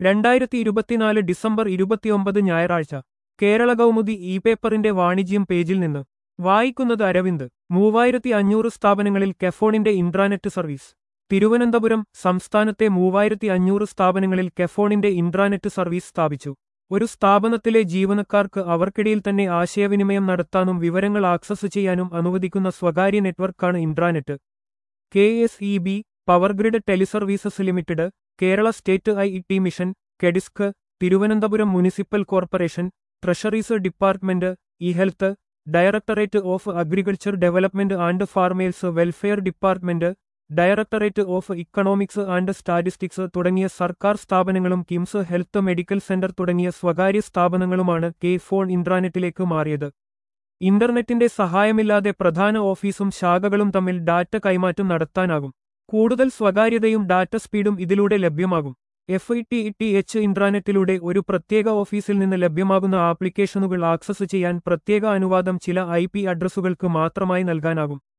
രണ്ടായിരത്തി ഇരുപത്തിനാല് ഡിസംബർ ഇരുപത്തിയൊമ്പത് ഞായറാഴ്ച കേരള കൗമുദി ഇ പേപ്പറിന്റെ വാണിജ്യം പേജിൽ നിന്ന് വായിക്കുന്നത് അരവിന്ദ് മൂവായിരത്തി അഞ്ഞൂറ് സ്ഥാപനങ്ങളിൽ കെഫോണിന്റെ ഇൻട്രാനെറ്റ് സർവീസ് തിരുവനന്തപുരം സംസ്ഥാനത്തെ മൂവായിരത്തി അഞ്ഞൂറ് സ്ഥാപനങ്ങളിൽ കെഫോണിന്റെ ഇൻട്രാനെറ്റ് സർവീസ് സ്ഥാപിച്ചു ഒരു സ്ഥാപനത്തിലെ ജീവനക്കാർക്ക് അവർക്കിടയിൽ തന്നെ ആശയവിനിമയം നടത്താനും വിവരങ്ങൾ ആക്സസ് ചെയ്യാനും അനുവദിക്കുന്ന സ്വകാര്യ നെറ്റ്വർക്കാണ് intranet K S E B power grid teleservices limited Kerala state I E T mission KDISC Thiruvananthapuram municipal corporation treasuries department E health directorate of agriculture development and farmers welfare department directorate of economics and statistics തുടങ്ങിയ സർക്കാർ സ്ഥാപനങ്ങളും KIMS health medical centre തുടങ്ങിയ സ്വകാര്യ സ്ഥാപനങ്ങളുമാണ് K phone ഇൻട്രാനെറ്റിലേക്ക് മാറിയത് ഇന്റർനെറ്റിന്റെ സഹായമില്ലാതെ പ്രധാന ഓഫീസും ശാഖകളും തമ്മിൽ ഡാറ്റ കൈമാറ്റം നടത്താനാകും കൂടുതൽ സ്വകാര്യതയും ഡാറ്റ സ്പീഡും ഇതിലൂടെ ലഭ്യമാകും F I T T H ഇൻട്രാനെറ്റിലൂടെ ഒരു പ്രത്യേക ഓഫീസിൽ നിന്ന് ലഭ്യമാകുന്ന ആപ്ലിക്കേഷനുകൾ ആക്സസ് ചെയ്യാൻ പ്രത്യേക അനുവാദം ചില ഐ പി അഡ്രസ്സുകൾക്ക് മാത്രമായി നൽകാനാകും